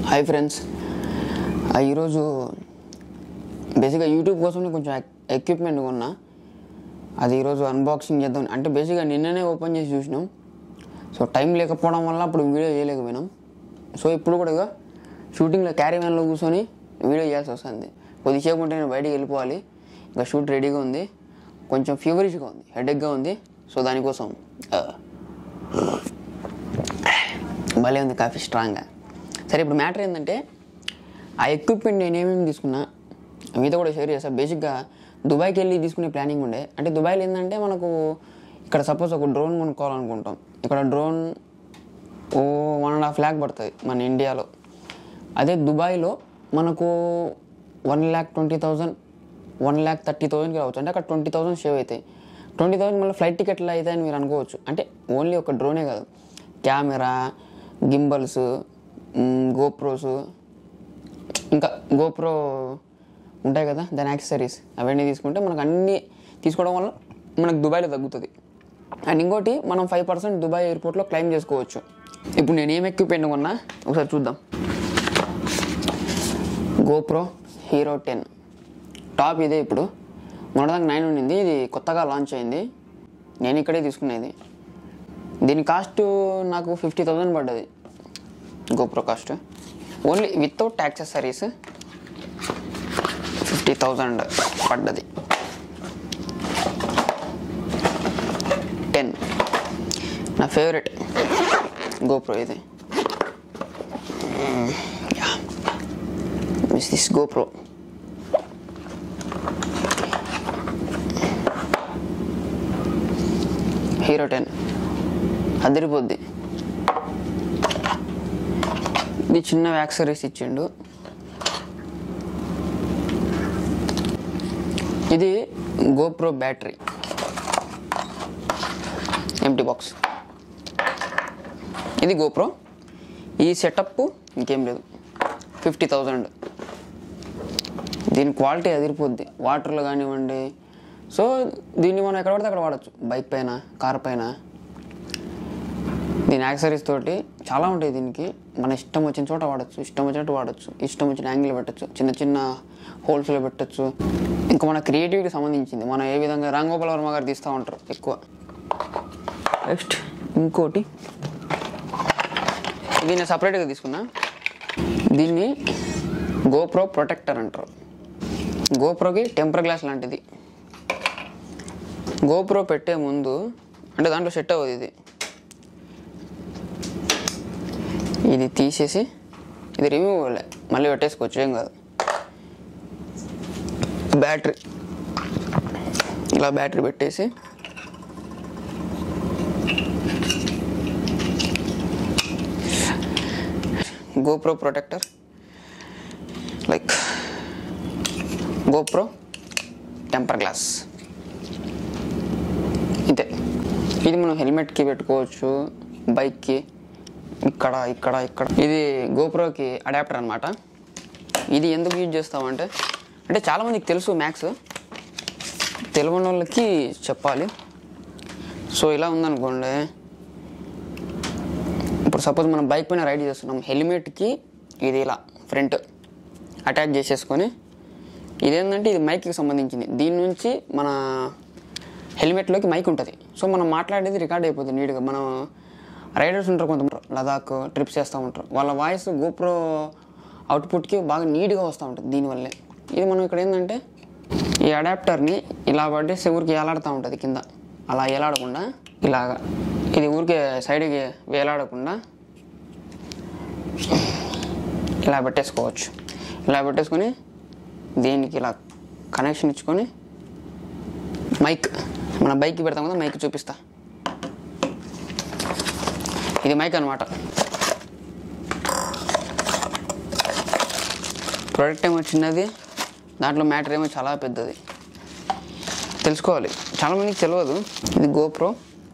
Hi friends ఈరోజు బేసిక్గా YouTube కోసం కొంచెం ఎక్విప్మెంట్ కొన్నా అది ఈరోజు అన్బాక్సింగ్ చేద్దాం అంటే బేసిక్గా నిన్ననే ఓపెన్ చేసి చూసినాం సో టైం లేకపోవడం వల్ల అప్పుడు వీడియో చేయలేకపోయినాం సో ఇప్పుడు కూడా ఇక షూటింగ్లో క్యారీ వ్యాన్లో కూర్చొని వీడియో చేయాల్సి వస్తుంది కొద్దిసేపు ఉంటే నేను బయటికి వెళ్ళిపోవాలి ఇంకా షూట్ రెడీగా ఉంది కొంచెం ఫీవరిష్గా ఉంది హెడేక్గా ఉంది సో దానికోసం ఆ, భలే ఉంది కాఫీ స్ట్రాంగ్గా సరే ఇప్పుడు మ్యాటర్ ఏంటంటే ఆ ఎక్విప్మెంట్ నేను ఏమేమి తీసుకున్నా మీతో కూడా షేర్ చేస్తా బేసిక్గా దుబాయ్కి వెళ్ళి తీసుకునే ప్లానింగ్ ఉండే అంటే దుబాయ్లో ఏంటంటే మనకు ఇక్కడ సపోజ్ ఒక డ్రోన్ కొనుక్కోవాలనుకుంటాం ఇక్కడ డ్రోన్ ఓ వన్ అండ్ హాఫ్ ల్యాక్ పడుతుంది మన ఇండియాలో అదే దుబాయ్లో మనకు one lakh twenty thousand one lakh thirty థౌజండ్కి రావచ్చు అంటే అక్కడ ట్వంటీ థౌసండ్ సేవ్ అవుతాయి ట్వంటీ థౌసండ్ మళ్ళీ ఫ్లైట్ టికెట్లు అవుతాయని మీరు అనుకోవచ్చు అంటే ఓన్లీ ఒక డ్రోనే కాదు కెమెరా గింబల్స్ గోప్రోస్ ఇంకా గోప్రో ఉంటాయి కదా దాని యాక్సెసరీస్ అవన్నీ తీసుకుంటే మనకు అన్నీ తీసుకోవడం వల్ల మనకు దుబాయ్లో తగ్గుతుంది అండ్ ఇంకోటి మనం ఫైవ్ పర్సెంట్ దుబాయ్ ఎయిర్పోర్ట్లో క్లైమ్ చేసుకోవచ్చు ఇప్పుడు నేను ఏం ఎక్విప్మెంట్ కొన్నా ఒకసారి చూద్దాం గోప్రో హీరో టెన్ టాప్ ఇదే ఇప్పుడు మొన్నదాకా నైన్ ఉండింది ఇది కొత్తగా లాంచ్ అయింది నేను ఇక్కడే తీసుకునేది దీని కాస్ట్ నాకు ఫిఫ్టీ థౌజండ్ పడ్డది GoPro cost only without accessories fifty thousand పడ్డది టెన్ నా ఫేవరెట్ గోప్రో ఇది miss this GoPro hero ten అదిరిపోద్ది ఇది చిన్న వ్యాక్సరీస్ ఇచ్చిండు ఇది గోప్రో బ్యాటరీ ఎంటీ బాక్స్ ఇది గోప్రో ఈ సెటప్ ఇంకేం లేదు ఫిఫ్టీ థౌజండ్ దీని క్వాలిటీ అదిరిపోద్ది వాటర్లో కానివ్వండి సో దీన్ని మనం ఎక్కడ పడితే అక్కడ వాడచ్చు బైక్ పైన కార్ పైన దీని యాక్సరీస్ తోటి చాలా ఉంటాయి దీనికి మన ఇష్టం వచ్చిన చోట వాడచ్చు ఇష్టం వచ్చినట్టు వాడచ్చు ఇష్టం వచ్చిన యాంగిల్ పెట్టచ్చు చిన్న చిన్న హోల్స్లో పెట్టచ్చు ఇంకా మన క్రియేటివిటీకి సంబంధించింది మనం ఏ విధంగా రామ్ గోపాల్ వర్మ గారు తీస్తూ ఉంటారు ఎక్కువ నెక్స్ట్ ఇంకోటి ఇది నేను సపరేట్గా తీసుకున్నా దీన్ని గోప్రో ప్రొటెక్టర్ అంటారు గోప్రోకి టెంపర్ గ్లాస్ లాంటిది గోప్రో పెట్టే ముందు అంటే దాంట్లో సెట్ అవ్వదు ఇది ఇది తీసేసి ఇది రిమూవ్ అవ్వలే మళ్ళీ పెట్టేసుకోవచ్చు ఏం కాదు బ్యాటరీ ఇలా బ్యాటరీ పెట్టేసి GoPro protector like GoPro temper glass ఇంతే ఇది మనం హెల్మెట్కి పెట్టుకోవచ్చు బైక్కి ఇక్కడ ఇక్కడ ఇక్కడ ఇది గోప్రోకి అడాప్టర్ అనమాట ఇది ఎందుకు యూజ్ చేస్తామంటే అంటే చాలామందికి తెలుసు మ్యాక్స్ తెలియని వాళ్ళకి చెప్పాలి సో ఇలా ఉందనుకోండి ఇప్పుడు సపోజ్ మనం బైక్ పైన రైడ్ చేస్తున్నాం హెల్మెట్కి ఇది ఇలా ఫ్రంట్ అటాచ్ చేసేసుకొని ఇదేంటంటే ఇది మైక్కి సంబంధించింది దీని నుంచి మన హెల్మెట్లోకి మైక్ ఉంటుంది సో మనం మాట్లాడేది రికార్డ్ అయిపోతుంది నీట్గా మనం రైడర్స్ ఉంటారు కొంతమంది లదాఖ్ ట్రిప్స్ చేస్తూ ఉంటారు వాళ్ళ వాయిస్ గోప్రో అవుట్పుట్కి బాగా నీట్గా వస్తూ ఉంటుంది దీనివల్లే ఇది మనం ఇక్కడ ఏంటంటే ఈ అడాప్టర్ని ఇలా పట్టేసి ఊరికి వేలాడుతూ ఉంటుంది కింద అలా వేలాడకుండా ఇలాగా ఇది ఊరికే సైడ్కి వేలాడకుండా ఇలా పెట్టేసుకోవచ్చు ఇలా పెట్టేసుకొని దీనికి ఇలా కనెక్షన్ ఇచ్చుకొని మైక్ మన బైక్కి పెడతాం కదా మైక్ చూపిస్తా ఇది మైక్ అనమాట ప్రోడక్ట్ ఏమో చిన్నది దాంట్లో మ్యాటర్ ఏమో చాలా పెద్దది తెలుసుకోవాలి చాలామందికి తెలియదు ఇది గోప్రో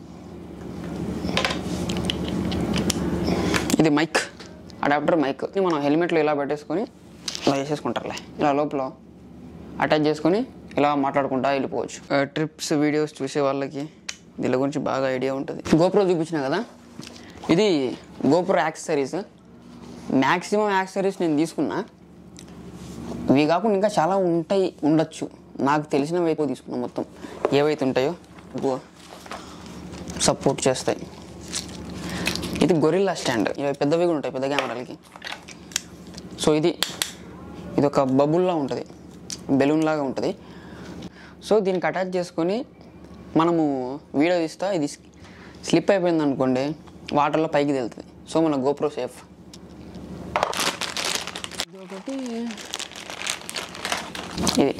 ఇది మైక్ అడాప్టర్ మైక్ ఇది మనం హెల్మెట్లో ఇలా పెట్టేసుకొని ఇలా వేసేసుకుంటారులే ఇలా లోపల అటాచ్ చేసుకొని ఇలా మాట్లాడుకుంటా వెళ్ళిపోవచ్చు ట్రిప్స్ వీడియోస్ చూసే వాళ్ళకి దీని గురించి బాగా ఐడియా ఉంటుంది గోప్రో చూపించిన కదా ఇది గోప్రో యాక్సెసరీస్ మ్యాక్సిమం యాక్సరీస్ నేను తీసుకున్నా ఇవి కాకుండా ఇంకా చాలా ఉంటాయి ఉండొచ్చు నాకు తెలిసినవి ఎక్కువ తీసుకున్నా మొత్తం ఏవైతే ఉంటాయో ఎక్కువ సపోర్ట్ చేస్తాయి ఇది గొరిల్లా స్టాండ్ ఇవి పెద్దవి కూడా ఉంటాయి పెద్ద కెమెరాలకి సో ఇది ఇది ఒక బబుల్లా ఉంటుంది బెలూన్ లాగా ఉంటుంది సో దీనికి అటాచ్ చేసుకొని మనము వీడియో తీస్తా ఇది స్లిప్ అయిపోయింది అనుకోండి వాటర్లో పైకి తేలుతుంది సో మన గోప్రో సేఫ్ ఇది ఒకటి ఇది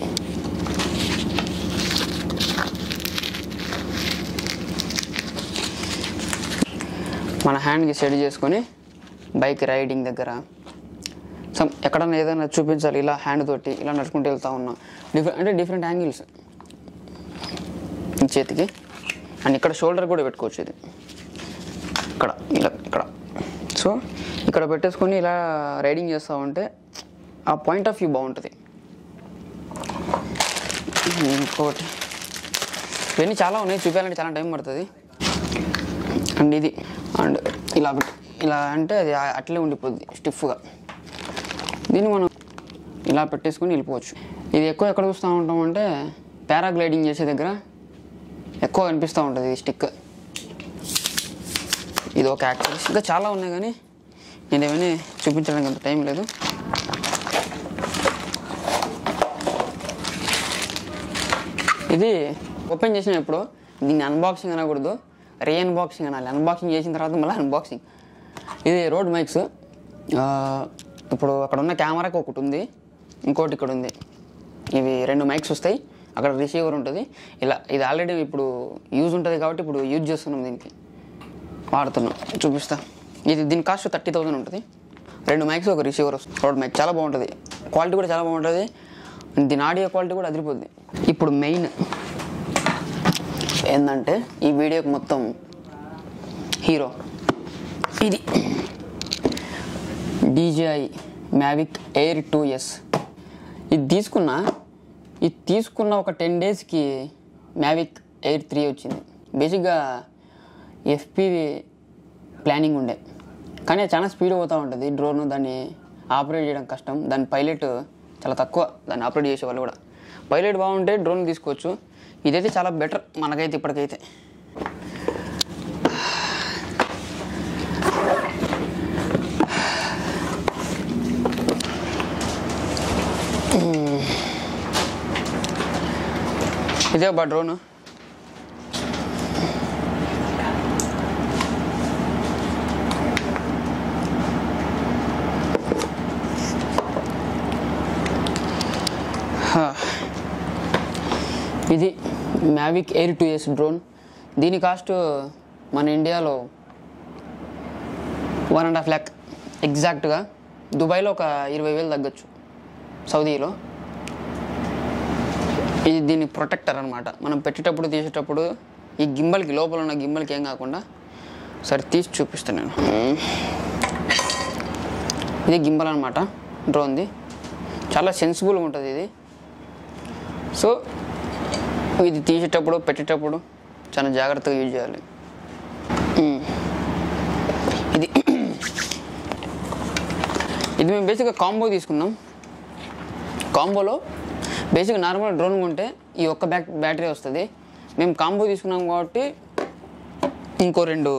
మన హ్యాండ్కి సెట్ చేసుకొని బైక్ రైడింగ్ దగ్గర సమ్ ఎక్కడన్నా ఏదైనా చూపించాలి ఇలా హ్యాండ్ తోటి ఇలా నడుచుకుంటూ వెళ్తా ఉన్నా డిఫరెంట్ అంటే డిఫరెంట్ యాంగిల్స్ ఈ చేతికి అండ్ ఇక్కడ షోల్డర్ కూడా పెట్టుకోవచ్చు ఇది ఇక్కడ ఇలా ఇక్కడ సో ఇక్కడ పెట్టేసుకొని ఇలా రైడింగ్ చేస్తూ ఉంటే ఆ పాయింట్ ఆఫ్ వ్యూ బాగుంటుంది ఇంకోటి ఇవన్నీ చాలా ఉన్నాయి చూపించాలంటే చాలా టైం పడుతుంది అండ్ ఇది అండ్ ఇలా పెట్- ఇలా అంటే అది ఆ- అట్లే ఉండిపోద్ది స్టిఫ్గా దీన్ని మనం ఇలా పెట్టేసుకొని వెళ్ళిపోవచ్చు ఇది ఎక్కువ ఎక్కడ చూస్తూ ఉంటాం అంటే పారాగ్లైడింగ్ చేసే దగ్గర ఎక్కువ కనిపిస్తూ ఉంటుంది ఈ స్టిక్ ఇది ఒక యాక్సరీస్ ఇంకా చాలా ఉన్నాయి కానీ నేను ఏమైనా చూపించడానికి అంత టైం లేదు ఇది ఓపెన్ చేసిన ఎప్పుడు దీన్ని అన్బాక్సింగ్ అనకూడదు రీ అన్బాక్సింగ్ అనాలి అన్బాక్సింగ్ చేసిన తర్వాత మళ్ళీ అన్బాక్సింగ్ ఇది రోడ్ మైక్స్ ఆ, ఇప్పుడు అక్కడ ఉన్న కెమెరాకి ఒకటి ఉంది ఇంకోటి ఇక్కడ ఉంది ఇవి రెండు మైక్స్ వస్తాయి అక్కడ రిసీవర్ ఉంటుంది ఇలా ఇది ఆల్రెడీ ఇప్పుడు యూజ్ ఉంటుంది కాబట్టి ఇప్పుడు యూజ్ చేస్తున్నాం దీనికి వాడుతున్నాం చూపిస్తా ఇది దీని కాస్ట్ థర్టీ థౌసండ్ ఉంటుంది రెండు మైక్స్ ఒక రిసీవర్ వస్తుంది రోడ్ మైక్ చాలా బాగుంటుంది క్వాలిటీ కూడా చాలా బాగుంటుంది దీని ఆడియో క్వాలిటీ కూడా అదిరిపోద్ది ఇప్పుడు మెయిన్ ఏంటంటే ఈ వీడియోకి మొత్తం హీరో ఇది DJI Mavic Air two S ఇది తీసుకున్న ఇది తీసుకున్న ఒక టెన్ డేస్కి మ్యావిక్ ఎయిర్ త్రీ వచ్చింది బేసిక్గా ఎఫ్పివి ప్లానింగ్ ఉండే కానీ అది చాలా స్పీడ్ పోతూ ఉంటుంది డ్రోన్ దాన్ని ఆపరేట్ చేయడం కష్టం దాని పైలట్ చాలా తక్కువ దాన్ని ఆపరేట్ చేసే వాళ్ళు కూడా పైలట్ బాగుంటే డ్రోన్ తీసుకోవచ్చు ఇదైతే చాలా బెటర్ మనకైతే ఇప్పటికైతే ఇదే బా డ్రోన్ ఇది Mavic Air two S drone దీని కాస్ట్ మన ఇండియాలో వన్ అండ్ హాఫ్ ల్యాక్ ఎగ్జాక్ట్గా దుబాయ్లో ఒక ఇరవై వేలు తగ్గొచ్చు సౌదీలో ఇది దీని ప్రొటెక్టర్ అనమాట మనం పెట్టేటప్పుడు తీసేటప్పుడు ఈ గింబల్కి లోపల ఉన్న గింబల్కి ఏం కాకుండా సరే తీసి చూపిస్తాను నేను ఇది గింబల్ అనమాట డ్రోన్ది చాలా సెన్సిబుల్గా ఉంటుంది ఇది సో ఇది తీసేటప్పుడు పెట్టేటప్పుడు చాలా జాగ్రత్తగా యూజ్ చేయాలి మ్మ్. ఇది ఇది మేము బేసిక్గా కాంబో తీసుకున్నాం కాంబోలో బేసిక్ నార్మల్ డ్రోన్ కొంటే ఈ ఒక్క బ్యాక్ బ్యాటరీ వస్తుంది మేము కాంబో తీసుకున్నాం కాబట్టి ఇంకో రెండు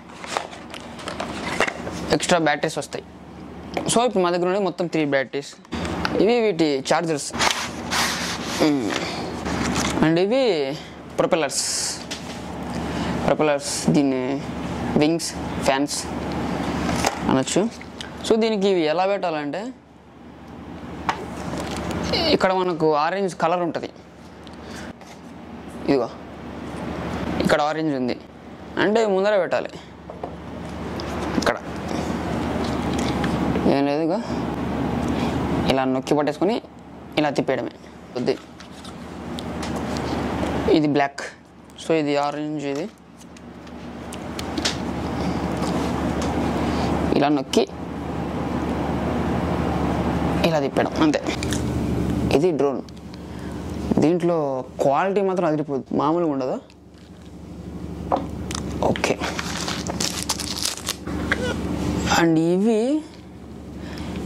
ఎక్స్ట్రా బ్యాటరీస్ వస్తాయి సో ఇప్పుడు మా దగ్గర ఉండే మొత్తం త్రీ బ్యాటరీస్ ఇవి వీటి చార్జర్స్ అండ్ ఇవి ప్రొపెల్లర్స్ ప్రొపెల్లర్స్ దీన్ని వింగ్స్ ఫ్యాన్స్ అనొచ్చు సో దీనికి ఇవి ఎలా పెట్టాలంటే ఇక్కడ మనకు ఆరెంజ్ కలర్ ఉంటుంది ఇదిగో ఇక్కడ ఆరెంజ్ ఉంది అంటే ముందర పెట్టాలి ఇక్కడ ఏం లేదు ఇగో ఇలా నొక్కి పట్టేసుకొని ఇలా తిప్పేయడమే వద్ది ఇది బ్లాక్ సో ఇది ఆరెంజ్ ఇది ఇలా నొక్కి ఇలా తిప్పడం అంతే ఇది డ్రోన్ దీంట్లో క్వాలిటీ మాత్రం అదిరిపోద్ది మామూలుగా ఉండదు ఓకే అండ్ ఇవి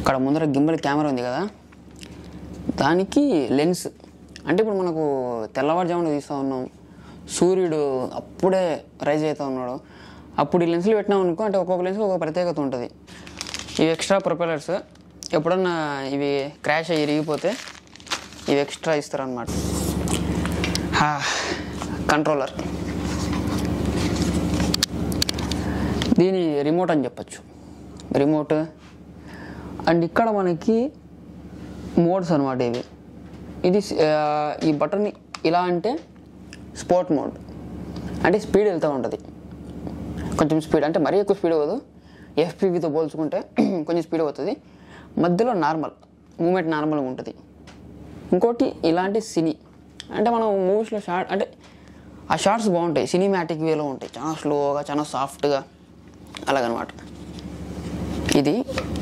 ఇక్కడ ముందర గింబల్ కెమెరా ఉంది కదా దానికి లెన్స్ అంటే ఇప్పుడు మనకు తెల్లవారుజామున తీస్తూ ఉన్నాం సూర్యుడు అప్పుడే రైజ్ అవుతూ ఉన్నాడు అప్పుడు ఈ లెన్స్లు పెట్టినాం అనుకో అంటే ఒక్కొక్క లెన్స్ ఒక్కొక్క ప్రత్యేకత ఉంటుంది ఇవి ఎక్స్ట్రా ప్రొపెలర్స్ ఎప్పుడన్నా ఇవి క్రాష్ అయ్యి ఇరిగిపోతే ఇవి ఎక్స్ట్రా ఇస్తారనమాట కంట్రోలర్ దీని రిమోట్ అని చెప్పచ్చు రిమోట్ అండ్ ఇక్కడ మనకి మోడ్స్ అనమాట ఇవి ఇది ఆ, ఈ బటన్ ఇలా అంటే స్పోర్ట్ మోడ్ అంటే స్పీడ్ వెళ్తూ ఉంటుంది కొంచెం స్పీడ్ అంటే మరీ ఎక్కువ స్పీడ్ అవ్వదు ఎఫ్పీవీతో పోల్చుకుంటే కొంచెం స్పీడ్ అవుతుంది మధ్యలో నార్మల్ మూమెంట్ నార్మల్గా ఉంటుంది ఇంకోటి ఇలాంటి సినీ అంటే మనం మూవీస్లో షార్ట్ అంటే ఆ షార్ట్స్ బాగుంటాయి సినిమాటిక్ వేలో ఉంటాయి చాలా స్లోగా చాలా సాఫ్ట్గా అలాగనమాట ఇది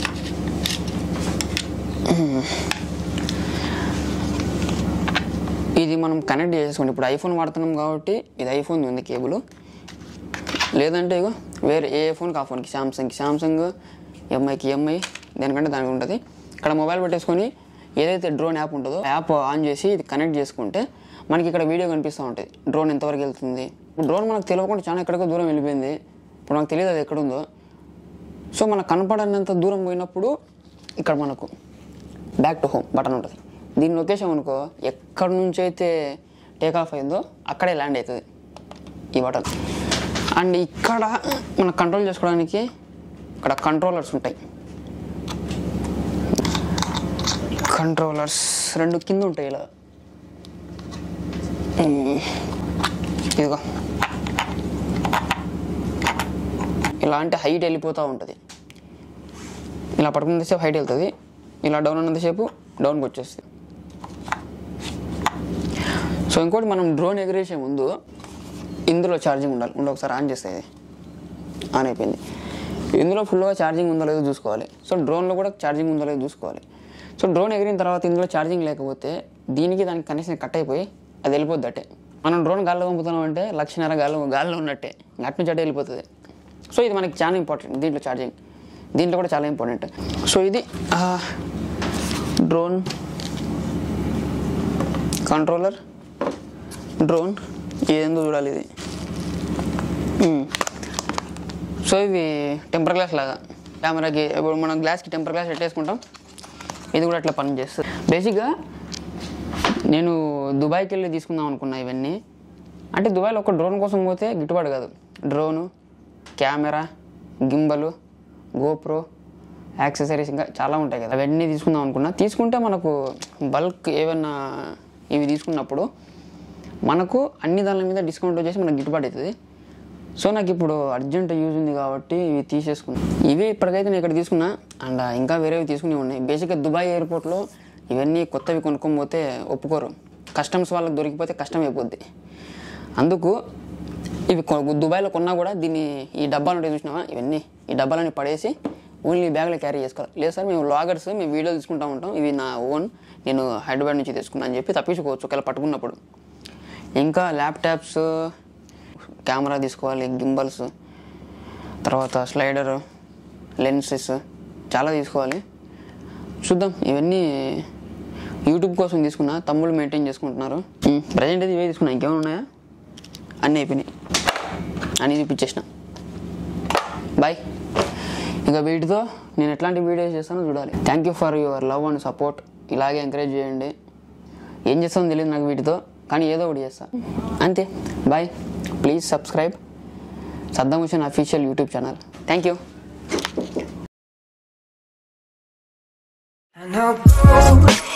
ఇది మనం కనెక్ట్ చేసేసుకోండి ఇప్పుడు ఐఫోన్ వాడుతున్నాం కాబట్టి ఇది ఐఫోన్ ఉంది కేబుల్ లేదంటే ఇగో వేరే ఏ ఫోన్కి ఆ ఫోన్కి శాంసంగ్కి శాంసంగ్ ఎంఐకి ఎంఐ దానికంటే దానికి ఉంటుంది ఇక్కడ మొబైల్ పెట్టేసుకొని ఏదైతే డ్రోన్ యాప్ ఉంటుందో యాప్ ఆన్ చేసి ఇది కనెక్ట్ చేసుకుంటే మనకి ఇక్కడ వీడియో కనిపిస్తూ ఉంటుంది డ్రోన్ ఎంతవరకు వెళ్తుంది ఇప్పుడు డ్రోన్ మనకు తెలియకుండా చాలా ఎక్కడికో దూరం వెళ్ళిపోయింది ఇప్పుడు మనకు తెలియదు అది ఎక్కడుందో సో మనకు కనపడనంత దూరం పోయినప్పుడు ఇక్కడ మనకు బ్యాక్ టు హోమ్ బటన్ ఉంటుంది దీని లొకేషన్ అనుకో ఎక్కడి నుంచి అయితే టేక్ ఆఫ్ అయిందో అక్కడే ల్యాండ్ అవుతుంది ఈ బటన్ అండ్ ఇక్కడ మనం కంట్రోల్ చేసుకోవడానికి ఇక్కడ కంట్రోలర్స్ ఉంటాయి కంట్రోలర్స్ రెండు కింద ఉంటాయి ఇలా ఉమ్. ఇదిగో ఇలాంటి హైట్ వెళ్ళిపోతూ ఉంటుంది ఇలా పడుకున్నంతసేపు హైట్ వెళ్తుంది ఇలా డౌన్ ఉన్నంతసేపు డౌన్కి వచ్చేస్తుంది సో ఇంకోటి మనం డ్రోన్ ఎగిరేసే ముందు ఇందులో ఛార్జింగ్ ఉండాలి ఉండి ఒకసారి ఆన్ చేస్తే ఇది ఆన్ అయిపోయింది ఇందులో ఫుల్గా ఛార్జింగ్ ఉందో లేదో చూసుకోవాలి సో డ్రోన్లో కూడా ఛార్జింగ్ ఉందో లేదో చూసుకోవాలి సో డ్రోన్ ఎగిరిన తర్వాత ఇందులో ఛార్జింగ్ లేకపోతే దీనికి దానికి కనెక్షన్ కట్ అయిపోయి అది వెళ్ళిపోద్ది అట్టే మనం డ్రోన్ గాల్లో పంపుతున్నాం అంటే లక్షన్నర గాల్లో గాల్లో ఉన్నట్టే అటు నుంచి అటే వెళ్ళిపోతుంది సో ఇది మనకి చాలా ఇంపార్టెంట్ దీంట్లో ఛార్జింగ్ దీంట్లో కూడా చాలా ఇంపార్టెంట్ సో ఇది ఆ, డ్రోన్ కంట్రోలర్ డ్రోన్ ఏందో చూడాలి ఇది మ్మ్. సో ఇవి టెంపర్ గ్లాస్ లాగా కెమెరాకి ఇప్పుడు మనం గ్లాస్కి టెంపర్ గ్లాస్ పెట్టేసుకుంటాం ఇది కూడా అట్లా పని చేస్తుంది బేసిక్గా నేను దుబాయ్కి వెళ్ళి తీసుకుందాం అనుకున్నా ఇవన్నీ అంటే దుబాయ్లో ఒక డ్రోన్ కోసం పోతే గిట్టుబాటు కాదు drone camera gimbal GoPro accessories ఇంకా చాలా ఉంటాయి కదా అవన్నీ తీసుకుందాం అనుకున్నా తీసుకుంటే మనకు బల్క్ ఏమైనా ఇవి తీసుకున్నప్పుడు మనకు అన్ని దాని మీద డిస్కౌంట్ వచ్చేసి మనకు గిట్టుబాటు అవుతుంది సో నాకు ఇప్పుడు అర్జెంట్ యూజ్ ఉంది కాబట్టి ఇవి తీసేసుకున్నాను ఇవి ఇప్పటికైతే నేను ఇక్కడ తీసుకున్నా అండ్ ఇంకా వేరేవి తీసుకునే ఉన్నాయి బేసిక్గా దుబాయ్ ఎయిర్పోర్ట్లో ఇవన్నీ కొత్తవి కొనుక్కొని పోతే ఒప్పుకోరు కస్టమ్స్ వాళ్ళకి దొరికిపోతే కష్టం అయిపోద్ది అందుకు ఇవి కొ- దుబాయ్లో కొన్నా కూడా దీన్ని ఈ డబ్బాలు ఉంటాయి చూసినావా ఇవన్నీ ఈ డబ్బాలని పడేసి ఓన్లీ బ్యాగ్లో క్యారీ చేసుకోవాలి లేదు సార్ మేము లాగర్స్ మేము వీడియోలు తీసుకుంటా ఉంటాం ఇవి నా ఓన్ నేను హైదరాబాద్ నుంచి తీసుకున్నా అని చెప్పి తప్పించుకోవచ్చు ఒకవేళ పట్టుకున్నప్పుడు ఇంకా ల్యాప్టాప్స్ కెమెరా తీసుకోవాలి గింబల్స్ తర్వాత స్లైడర్ లెన్సెస్ చాలా తీసుకోవాలి చూద్దాం ఇవన్నీ యూట్యూబ్ కోసం తీసుకున్నా తమ్ముళ్ళు మెయింటైన్ చేసుకుంటున్నారు ప్రజెంట్ అయితే ఇవే తీసుకున్నా ఇంకేమైనా ఉన్నాయా అన్నీ అయిపోయినాయి అన్నీ చూపించేసిన బాయ్ ఇక వీటితో నేను ఎట్లాంటి వీడియోస్ చేస్తానో చూడాలి thank you for your love and support ఇలాగే ఎంకరేజ్ చేయండి ఏం చేస్తామో తెలియదు నాకు వీటితో కానీ ఏదో ఒకటి చేస్తా అంతే bye please subscribe Saddam Hussain official YouTube channel thank you I know